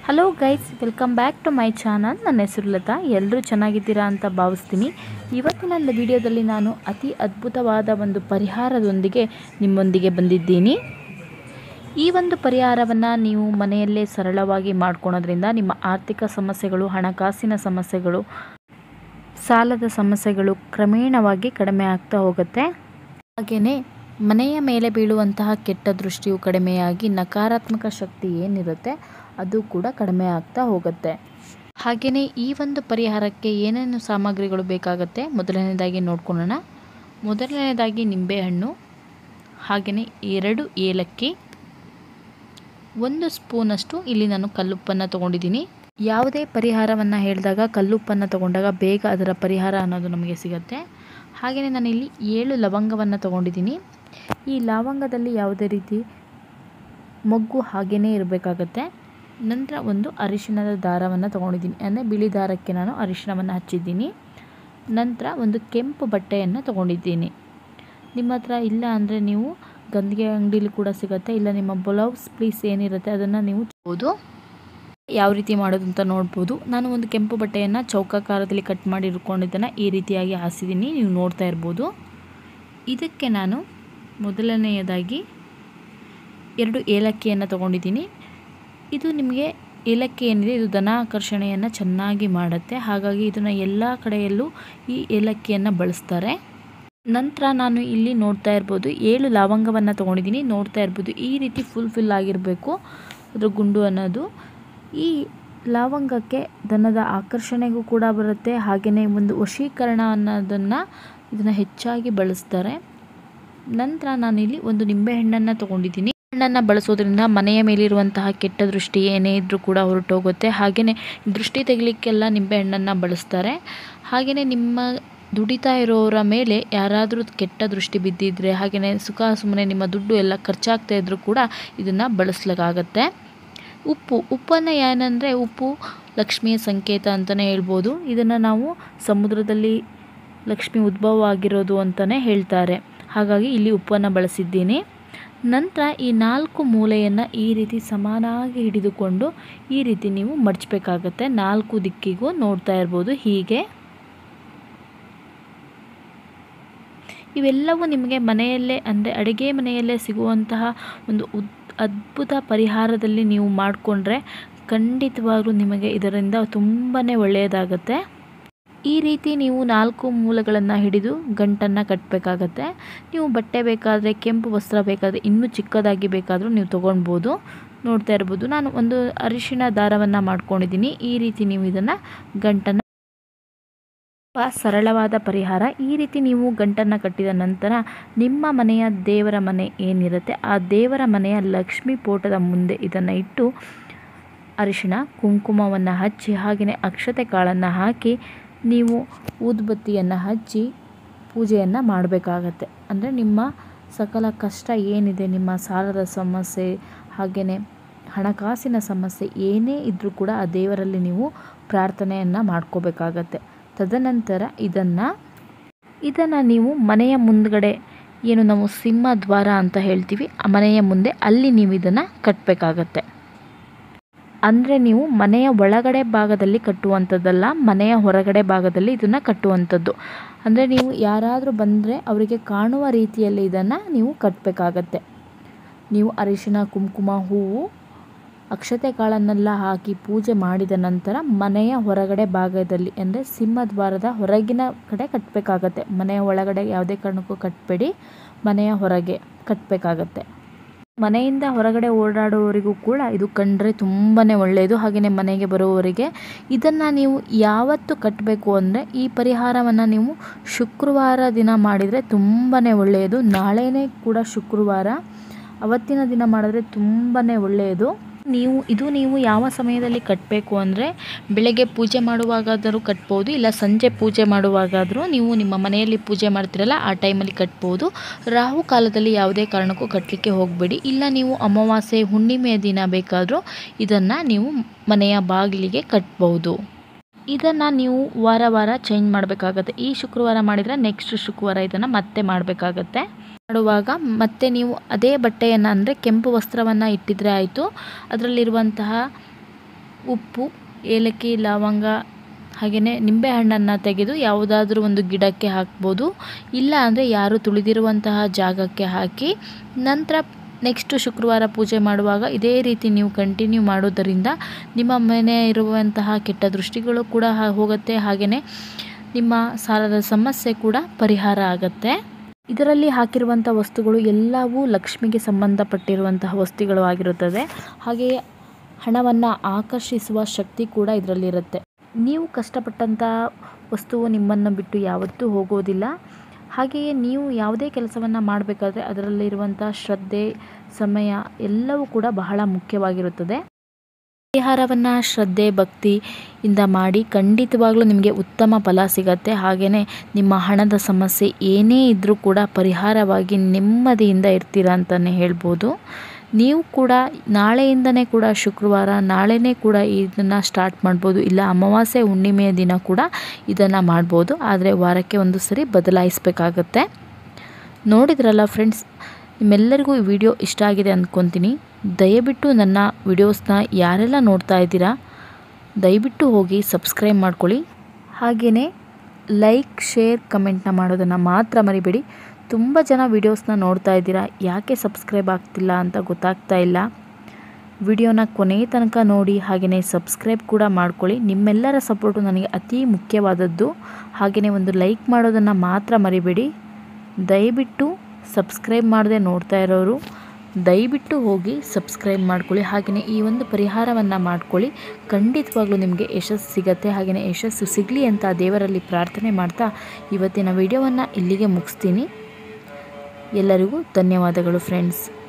hello guys welcome back to my channel ನನ್ನ ಹೆಸರು ಲತಾ ಎಲ್ಲರೂ ಚೆನ್ನಾಗಿದ್ದೀರಾ ಅಂತ ಭಾವಿಸ್ತೀನಿ ಇವತ್ತಿನ ವಿಡಿಯೋದಲ್ಲಿ ನಾನು ಅತಿ ಅದ್ಭುತವಾದ ಒಂದು ಪರಿಹಾರದೊಂದಿಗೆ ನಿಮ್ಮೊಂದಿಗೆ ಬಂದಿದ್ದೀನಿ ಈ ಒಂದು ಪರಿಹಾರವನ್ನು ನೀವು ಮನೆಯಲ್ಲೇ ಸರಳವಾಗಿ ಮಾಡ್ಕೊಳೋದ್ರಿಂದ ನಿಮ್ಮ ಆರ್ಥಿಕ ಸಮಸ್ಯೆಗಳು ಹಣಕಾಸಿನ ಸಮಸ್ಯೆಗಳು ಸಾಲದ ಸಮಸ್ಯೆಗಳು ಕ್ರಮೇಣವಾಗಿ ಕಡಿಮೆ ಆಗ್ತಾ ಹೋಗುತ್ತೆ ಹಾಗೆಯೇ ಮನೆಯ ಮೇಲೆ ಬೀಳುವಂತಹ ಕೆಟ್ಟ ದೃಷ್ಟಿಯು ಕಡಿಮೆಯಾಗಿ ನಕಾರಾತ್ಮಕ ಶಕ್ತಿ ಏನಿರುತ್ತೆ ಅದು ಕೂಡ ಕಡಿಮೆ ಆಗ್ತಾ ಹೋಗುತ್ತೆ ಹಾಗೆಯೇ ಈ ಒಂದು ಪರಿಹಾರಕ್ಕೆ ಏನೇನು ಸಾಮಗ್ರಿಗಳು ಬೇಕಾಗುತ್ತೆ ಮೊದಲನೇದಾಗಿ ನೋಡ್ಕೊಳ್ಳೋಣ ಮೊದಲನೇದಾಗಿ ನಿಂಬೆಹಣ್ಣು ಹಾಗೆಯೇ ಎರಡು ಏಲಕ್ಕಿ ಒಂದು ಸ್ಪೂನಷ್ಟು ಇಲ್ಲಿ ನಾನು ಕಲ್ಲುಪ್ಪನ್ನು ತೊಗೊಂಡಿದ್ದೀನಿ ಯಾವುದೇ ಪರಿಹಾರವನ್ನು ಹೇಳಿದಾಗ ಕಲ್ಲುಪ್ಪನ್ನು ತೊಗೊಂಡಾಗ ಬೇಗ ಅದರ ಪರಿಹಾರ ಅನ್ನೋದು ನಮಗೆ ಸಿಗುತ್ತೆ ಹಾಗೆಯೇ ನಾನು ಇಲ್ಲಿ ಏಳು ಲವಂಗವನ್ನು ತೊಗೊಂಡಿದ್ದೀನಿ ಈ ಲವಂಗದಲ್ಲಿ ಯಾವುದೇ ರೀತಿ ಮೊಗ್ಗು ಹಾಗೇ ಇರಬೇಕಾಗತ್ತೆ ನಂತರ ಒಂದು ಅರಿಶಿಣದ ದಾರವನ್ನು ತೊಗೊಂಡಿದ್ದೀನಿ ಅಂದರೆ ಬಿಳಿ ದಾರಕ್ಕೆ ನಾನು ಅರಿಶಿಣವನ್ನು ಹಚ್ಚಿದ್ದೀನಿ ನಂತರ ಒಂದು ಕೆಂಪು ಬಟ್ಟೆಯನ್ನು ತೊಗೊಂಡಿದ್ದೀನಿ ನಿಮ್ಮ ಹತ್ರ ಇಲ್ಲ ಅಂದರೆ ನೀವು ಗಂದಿಗೆ ಅಂಗಡಿಲಿ ಕೂಡ ಸಿಗುತ್ತೆ ಇಲ್ಲ ನಿಮ್ಮ ಬ್ಲೌಸ್ ಪ್ಲೀಸ್ ಏನಿರುತ್ತೆ ಅದನ್ನು ನೀವು ಹೌದು ಯಾವ ರೀತಿ ಮಾಡೋದು ಅಂತ ನೋಡ್ಬೋದು ನಾನು ಒಂದು ಕೆಂಪು ಬಟ್ಟೆಯನ್ನು ಚೌಕಾಕಾರದಲ್ಲಿ ಕಟ್ ಮಾಡಿ ಇಟ್ಕೊಂಡಿದ್ದನ್ನು ಈ ರೀತಿಯಾಗಿ ಹಾಸಿದ್ದೀನಿ ನೀವು ನೋಡ್ತಾ ಇರ್ಬೋದು ಇದಕ್ಕೆ ನಾನು ಮೊದಲನೆಯದಾಗಿ ಎರಡು ಏಲಕ್ಕಿಯನ್ನು ತೊಗೊಂಡಿದ್ದೀನಿ ಇದು ನಿಮಗೆ ಏಲಕ್ಕಿ ಏನಿದೆ ಇದು ದನ ಆಕರ್ಷಣೆಯನ್ನು ಚೆನ್ನಾಗಿ ಮಾಡುತ್ತೆ ಹಾಗಾಗಿ ಇದನ್ನು ಎಲ್ಲ ಕಡೆಯಲ್ಲೂ ಈ ಏಲಕ್ಕಿಯನ್ನು ಬಳಸ್ತಾರೆ ನಂತರ ನಾನು ಇಲ್ಲಿ ನೋಡ್ತಾ ಇರ್ಬೋದು ಏಳು ಲವಂಗವನ್ನು ತೊಗೊಂಡಿದ್ದೀನಿ ನೋಡ್ತಾ ಇರ್ಬೋದು ಈ ರೀತಿ ಫುಲ್ ಫಿಲ್ ಆಗಿರಬೇಕು ಅದ್ರ ಗುಂಡು ಅನ್ನೋದು ಈ ಲವಂಗಕ್ಕೆ ದನದ ಆಕರ್ಷಣೆಗೂ ಕೂಡ ಬರುತ್ತೆ ಹಾಗೆಯೇ ಒಂದು ವಶೀಕರಣ ಅನ್ನೋದನ್ನು ಇದನ್ನು ಹೆಚ್ಚಾಗಿ ಬಳಸ್ತಾರೆ ನಂತರ ನಾನಿಲ್ಲಿ ಒಂದು ನಿಂಬೆಹಣ್ಣನ್ನು ತೊಗೊಂಡಿದ್ದೀನಿ ಹಣ್ಣನ್ನು ಬಳಸೋದ್ರಿಂದ ಮನೆಯ ಮೇಲಿರುವಂತಹ ಕೆಟ್ಟ ದೃಷ್ಟಿ ಏನೇ ಇದ್ದರೂ ಕೂಡ ಹೊರಟೋಗುತ್ತೆ ಹಾಗೆಯೇ ದೃಷ್ಟಿ ತೆಗಿಲಿಕ್ಕೆಲ್ಲ ನಿಂಬೆಹಣ್ಣನ್ನು ಬಳಸ್ತಾರೆ ಹಾಗೆಯೇ ನಿಮ್ಮ ದುಡಿತಾ ಇರೋರ ಮೇಲೆ ಯಾರಾದರೂ ಕೆಟ್ಟ ದೃಷ್ಟಿ ಬಿದ್ದಿದ್ರೆ ಹಾಗೆಯೇ ಸುಖ ಸುಮ್ಮನೆ ನಿಮ್ಮ ದುಡ್ಡು ಎಲ್ಲ ಖರ್ಚಾಗ್ತಾ ಇದ್ದರೂ ಕೂಡ ಇದನ್ನು ಬಳಸ್ಲಿಕ್ಕಾಗತ್ತೆ ಉಪ್ಪು ಉಪ್ಪನ್ನು ಏನಂದರೆ ಉಪ್ಪು ಲಕ್ಷ್ಮಿಯ ಸಂಕೇತ ಅಂತಲೇ ಹೇಳ್ಬೋದು ಇದನ್ನು ನಾವು ಸಮುದ್ರದಲ್ಲಿ ಲಕ್ಷ್ಮಿ ಉದ್ಭವ ಆಗಿರೋದು ಅಂತಲೇ ಹೇಳ್ತಾರೆ ಹಾಗಾಗಿ ಇಲ್ಲಿ ಉಪ್ಪನ್ನು ಬಳಸಿದ್ದೀನಿ ನಂತರ ಈ ನಾಲ್ಕು ಮೂಲೆಯನ್ನು ಈ ರೀತಿ ಸಮಾನಾಗಿ ಹಿಡಿದುಕೊಂಡು ಈ ರೀತಿ ನೀವು ಮಡಚಬೇಕಾಗತ್ತೆ ನಾಲ್ಕು ದಿಕ್ಕಿಗೂ ನೋಡ್ತಾ ಇರ್ಬೋದು ಹೀಗೆ ಇವೆಲ್ಲವೂ ನಿಮಗೆ ಮನೆಯಲ್ಲೇ ಅಂದರೆ ಅಡುಗೆ ಮನೆಯಲ್ಲೇ ಸಿಗುವಂತಹ ಒಂದು ಉದ್ ಅದ್ಭುತ ಪರಿಹಾರದಲ್ಲಿ ನೀವು ಮಾಡಿಕೊಂಡ್ರೆ ಖಂಡಿತವಾಗ್ಲೂ ನಿಮಗೆ ಇದರಿಂದ ತುಂಬಾ ಒಳ್ಳೆಯದಾಗತ್ತೆ ಈ ರೀತಿ ನೀವು ನಾಲ್ಕು ಮೂಲಗಳನ್ನು ಹಿಡಿದು ಗಂಟನ್ನು ಕಟ್ಟಬೇಕಾಗತ್ತೆ ನೀವು ಬಟ್ಟೆ ಬೇಕಾದರೆ ಕೆಂಪು ವಸ್ತ್ರ ಬೇಕಾದರೆ ಇನ್ನೂ ಚಿಕ್ಕದಾಗಿ ಬೇಕಾದರೂ ನೀವು ತೊಗೊಳ್ಬೋದು ನೋಡ್ತಾ ಇರ್ಬೋದು ನಾನು ಒಂದು ಅರಿಶಿಣ ದಾರವನ್ನು ಮಾಡ್ಕೊಂಡಿದ್ದೀನಿ ಈ ರೀತಿ ನೀವು ಇದನ್ನು ಗಂಟನ್ನು ತುಂಬ ಸರಳವಾದ ಪರಿಹಾರ ಈ ರೀತಿ ನೀವು ಗಂಟನ್ನು ಕಟ್ಟಿದ ನಂತರ ನಿಮ್ಮ ಮನೆಯ ದೇವರ ಮನೆ ಏನಿರುತ್ತೆ ಆ ದೇವರ ಮನೆಯ ಲಕ್ಷ್ಮೀ ಪೋಟದ ಮುಂದೆ ಇದನ್ನು ಇಟ್ಟು ಅರಿಶಿಣ ಕುಂಕುಮವನ್ನು ಹಚ್ಚಿ ಹಾಗೆಯೇ ಅಕ್ಷತೆ ಕಾಳನ್ನು ಹಾಕಿ ನೀವು ಊದುಬತ್ತಿಯನ್ನು ಹಚ್ಚಿ ಪೂಜೆಯನ್ನು ಮಾಡಬೇಕಾಗತ್ತೆ ಅಂದರೆ ನಿಮ್ಮ ಸಕಲ ಕಷ್ಟ ಏನಿದೆ ನಿಮ್ಮ ಸಾಲದ ಸಮಸ್ಯೆ ಹಾಗೆಯೇ ಹಣಕಾಸಿನ ಸಮಸ್ಯೆ ಏನೇ ಇದ್ದರೂ ಕೂಡ ಆ ದೇವರಲ್ಲಿ ನೀವು ಪ್ರಾರ್ಥನೆಯನ್ನು ಮಾಡ್ಕೋಬೇಕಾಗತ್ತೆ ತದನಂತರ ಇದನ್ನು ಇದನ್ನು ನೀವು ಮನೆಯ ಮುಂದ್ಗಡೆ ಏನು ನಾವು ಸಿಂಹ ದ್ವಾರ ಅಂತ ಹೇಳ್ತೀವಿ ಆ ಮನೆಯ ಮುಂದೆ ಅಲ್ಲಿ ನೀವು ಇದನ್ನು ಕಟ್ಟಬೇಕಾಗತ್ತೆ ಅಂದರೆ ನೀವು ಮನೆಯ ಒಳಗಡೆ ಭಾಗದಲ್ಲಿ ಕಟ್ಟುವಂಥದ್ದಲ್ಲ ಮನೆಯ ಹೊರಗಡೆ ಭಾಗದಲ್ಲಿ ಇದನ್ನು ಕಟ್ಟುವಂಥದ್ದು ಅಂದರೆ ನೀವು ಯಾರಾದರೂ ಬಂದರೆ ಅವರಿಗೆ ಕಾಣುವ ರೀತಿಯಲ್ಲಿ ಇದನ್ನು ನೀವು ಕಟ್ಟಬೇಕಾಗತ್ತೆ ನೀವು ಅರಿಶಿನ ಕುಂಕುಮ ಹೂವು ಅಕ್ಷತೆ ಕಾಳನ್ನೆಲ್ಲ ಹಾಕಿ ಪೂಜೆ ಮಾಡಿದ ನಂತರ ಮನೆಯ ಹೊರಗಡೆ ಭಾಗದಲ್ಲಿ ಅಂದರೆ ಸಿಂಹದ್ವಾರದ ಹೊರಗಿನ ಕಡೆ ಕಟ್ಟಬೇಕಾಗತ್ತೆ ಮನೆಯ ಒಳಗಡೆ ಯಾವುದೇ ಕಾರಣಕ್ಕೂ ಕಟ್ಟಬೇಡಿ ಮನೆಯ ಹೊರಗೆ ಕಟ್ಟಬೇಕಾಗತ್ತೆ ಮನೆಯಿಂದ ಹೊರಗಡೆ ಓಡಾಡುವವರಿಗೂ ಕೂಡ ಇದು ಕಂಡ್ರೆ ತುಂಬಾ ಒಳ್ಳೆಯದು ಹಾಗೆಯೇ ಮನೆಗೆ ಬರುವವರಿಗೆ ಇದನ್ನು ನೀವು ಯಾವತ್ತು ಕಟ್ಟಬೇಕು ಅಂದರೆ ಈ ಪರಿಹಾರವನ್ನು ನೀವು ಶುಕ್ರವಾರ ದಿನ ಮಾಡಿದರೆ ತುಂಬಾ ಒಳ್ಳೆಯದು ನಾಳೆನೇ ಕೂಡ ಶುಕ್ರವಾರ ಅವತ್ತಿನ ದಿನ ಮಾಡಿದ್ರೆ ತುಂಬಾ ಒಳ್ಳೆಯದು ನೀವು ಇದು ನೀವು ಯಾವ ಸಮಯದಲ್ಲಿ ಕಟ್ಟಬೇಕು ಅಂದರೆ ಬೆಳಗ್ಗೆ ಪೂಜೆ ಮಾಡುವಾಗಾದರೂ ಕಟ್ಬೋದು ಇಲ್ಲ ಸಂಜೆ ಪೂಜೆ ಮಾಡುವಾಗಾದರೂ ನೀವು ನಿಮ್ಮ ಮನೆಯಲ್ಲಿ ಪೂಜೆ ಮಾಡ್ತಿರಲ್ಲ ಆ ಟೈಮಲ್ಲಿ ಕಟ್ಬೋದು ರಾಹು ಕಾಲದಲ್ಲಿ ಯಾವುದೇ ಕಾರಣಕ್ಕೂ ಕಟ್ಟಲಿಕ್ಕೆ ಹೋಗಬೇಡಿ ಇಲ್ಲ ನೀವು ಅಮಾವಾಸ್ಯೆ ಹುಣ್ಣಿಮೆಯ ದಿನ ಬೇಕಾದರೂ ಇದನ್ನು ನೀವು ಮನೆಯ ಬಾಗಿಲಿಗೆ ಕಟ್ಬೋದು ಇದನ್ನು ನೀವು ವಾರ ವಾರ ಚೇಂಜ್ ಮಾಡಬೇಕಾಗತ್ತೆ ಈ ಶುಕ್ರವಾರ ಮಾಡಿದರೆ ನೆಕ್ಸ್ಟ್ ಶುಕ್ರವಾರ ಇದನ್ನು ಮತ್ತೆ ಮಾಡಬೇಕಾಗತ್ತೆ ಮಾಡುವಾಗ ಮತ್ತೆ ನೀವು ಅದೇ ಬಟ್ಟೆಯನ್ನು ಅಂದರೆ ಕೆಂಪು ವಸ್ತ್ರವನ್ನು ಇಟ್ಟಿದ್ರೆ ಆಯಿತು ಅದರಲ್ಲಿರುವಂತಹ ಉಪ್ಪು ಏಲಕ್ಕಿ ಲವಂಗ ಹಾಗೆಯೇ ನಿಂಬೆಹಣ್ಣನ್ನು ತೆಗೆದು ಯಾವುದಾದ್ರೂ ಒಂದು ಗಿಡಕ್ಕೆ ಹಾಕ್ಬೋದು ಇಲ್ಲ ಅಂದರೆ ಯಾರು ತುಳಿದಿರುವಂತಹ ಜಾಗಕ್ಕೆ ಹಾಕಿ ನಂತರ ನೆಕ್ಸ್ಟು ಶುಕ್ರವಾರ ಪೂಜೆ ಮಾಡುವಾಗ ಇದೇ ರೀತಿ ನೀವು ಕಂಟಿನ್ಯೂ ಮಾಡೋದರಿಂದ ನಿಮ್ಮ ಮನೆ ಇರುವಂತಹ ಕೆಟ್ಟ ದೃಷ್ಟಿಗಳು ಕೂಡ ಹೋಗುತ್ತೆ ಹಾಗೆಯೇ ನಿಮ್ಮ ಸಾಲದ ಸಮಸ್ಯೆ ಕೂಡ ಪರಿಹಾರ ಆಗುತ್ತೆ ಇದರಲ್ಲಿ ಹಾಕಿರುವಂಥ ವಸ್ತುಗಳು ಎಲ್ಲವೂ ಲಕ್ಷ್ಮಿಗೆ ಸಂಬಂಧಪಟ್ಟಿರುವಂತಹ ವಸ್ತುಗಳು ಆಗಿರುತ್ತದೆ ಹಾಗೆಯೇ ಹಣವನ್ನು ಆಕರ್ಷಿಸುವ ಶಕ್ತಿ ಕೂಡ ಇದರಲ್ಲಿರುತ್ತೆ ನೀವು ಕಷ್ಟಪಟ್ಟಂಥ ವಸ್ತುವು ನಿಮ್ಮನ್ನು ಬಿಟ್ಟು ಯಾವತ್ತೂ ಹೋಗೋದಿಲ್ಲ ಹಾಗೆಯೇ ನೀವು ಯಾವುದೇ ಕೆಲಸವನ್ನು ಮಾಡಬೇಕಾದ್ರೆ ಅದರಲ್ಲಿರುವಂಥ ಶ್ರದ್ಧೆ ಸಮಯ ಎಲ್ಲವೂ ಕೂಡ ಬಹಳ ಮುಖ್ಯವಾಗಿರುತ್ತದೆ ಪರಿಹಾರವನ್ನು ಶ್ರದ್ಧೆ ಭಕ್ತಿಯಿಂದ ಮಾಡಿ ಖಂಡಿತವಾಗ್ಲೂ ನಿಮಗೆ ಉತ್ತಮ ಫಲ ಸಿಗತ್ತೆ ಹಾಗೆಯೇ ನಿಮ್ಮ ಹಣದ ಸಮಸ್ಯೆ ಏನೇ ಇದ್ದರೂ ಕೂಡ ಪರಿಹಾರವಾಗಿ ನೆಮ್ಮದಿಯಿಂದ ಇರ್ತೀರಾ ಅಂತಲೇ ಹೇಳ್ಬೋದು ನೀವು ಕೂಡ ನಾಳೆಯಿಂದನೇ ಕೂಡ ಶುಕ್ರವಾರ ನಾಳೆನೇ ಕೂಡ ಇದನ್ನು ಸ್ಟಾರ್ಟ್ ಮಾಡ್ಬೋದು ಇಲ್ಲ ಅಮಾವಾಸ್ಯೆ ಹುಣ್ಣಿಮೆಯ ದಿನ ಕೂಡ ಇದನ್ನು ಮಾಡ್ಬೋದು ಆದರೆ ವಾರಕ್ಕೆ ಒಂದು ಸರಿ ಬದಲಾಯಿಸಬೇಕಾಗತ್ತೆ ನೋಡಿದ್ರಲ್ಲ ಫ್ರೆಂಡ್ಸ್ ನಿಮ್ಮೆಲ್ಲರಿಗೂ ಈ ವಿಡಿಯೋ ಇಷ್ಟ ಆಗಿದೆ ಅಂದ್ಕೊತೀನಿ ದಯವಿಟ್ಟು ನನ್ನ ವಿಡಿಯೋಸ್ನ ಯಾರೆಲ್ಲ ನೋಡ್ತಾ ಇದ್ದೀರಾ ದಯವಿಟ್ಟು ಹೋಗಿ ಸಬ್ಸ್ಕ್ರೈಬ್ ಮಾಡ್ಕೊಳ್ಳಿ ಹಾಗೆಯೇ ಲೈಕ್ ಶೇರ್ ಕಮೆಂಟ್ನ ಮಾಡೋದನ್ನು ಮಾತ್ರ ಮರಿಬೇಡಿ ತುಂಬ ಜನ ವೀಡಿಯೋಸ್ನ ನೋಡ್ತಾ ಇದ್ದೀರಾ ಯಾಕೆ ಸಬ್ಸ್ಕ್ರೈಬ್ ಆಗ್ತಿಲ್ಲ ಅಂತ ಗೊತ್ತಾಗ್ತಾ ಇಲ್ಲ ವಿಡಿಯೋನ ಕೊನೆ ತನಕ ನೋಡಿ ಹಾಗೆಯೇ ಸಬ್ಸ್ಕ್ರೈಬ್ ಕೂಡ ಮಾಡ್ಕೊಳ್ಳಿ ನಿಮ್ಮೆಲ್ಲರ ಸಪೋರ್ಟು ನನಗೆ ಅತಿ ಮುಖ್ಯವಾದದ್ದು ಹಾಗೆಯೇ ಒಂದು ಲೈಕ್ ಮಾಡೋದನ್ನು ಮಾತ್ರ ಮರಿಬೇಡಿ ದಯವಿಟ್ಟು ಸಬ್ಸ್ಕ್ರೈಬ್ ಮಾಡದೆ ನೋಡ್ತಾ ಇರೋರು ದಯವಿಟ್ಟು ಹೋಗಿ ಸಬ್ಸ್ಕ್ರೈಬ್ ಮಾಡ್ಕೊಳ್ಳಿ ಹಾಗೆಯೇ ಈ ಒಂದು ಪರಿಹಾರವನ್ನು ಮಾಡ್ಕೊಳ್ಳಿ ಖಂಡಿತವಾಗ್ಲೂ ನಿಮಗೆ ಯಶಸ್ಸು ಸಿಗತ್ತೆ ಹಾಗೆಯೇ ಯಶಸ್ಸು ಸಿಗಲಿ ಅಂತ ದೇವರಲ್ಲಿ ಪ್ರಾರ್ಥನೆ ಮಾಡ್ತಾ ಇವತ್ತಿನ ವಿಡಿಯೋವನ್ನು ಇಲ್ಲಿಗೆ ಮುಗಿಸ್ತೀನಿ ಎಲ್ಲರಿಗೂ ಧನ್ಯವಾದಗಳು ಫ್ರೆಂಡ್ಸ್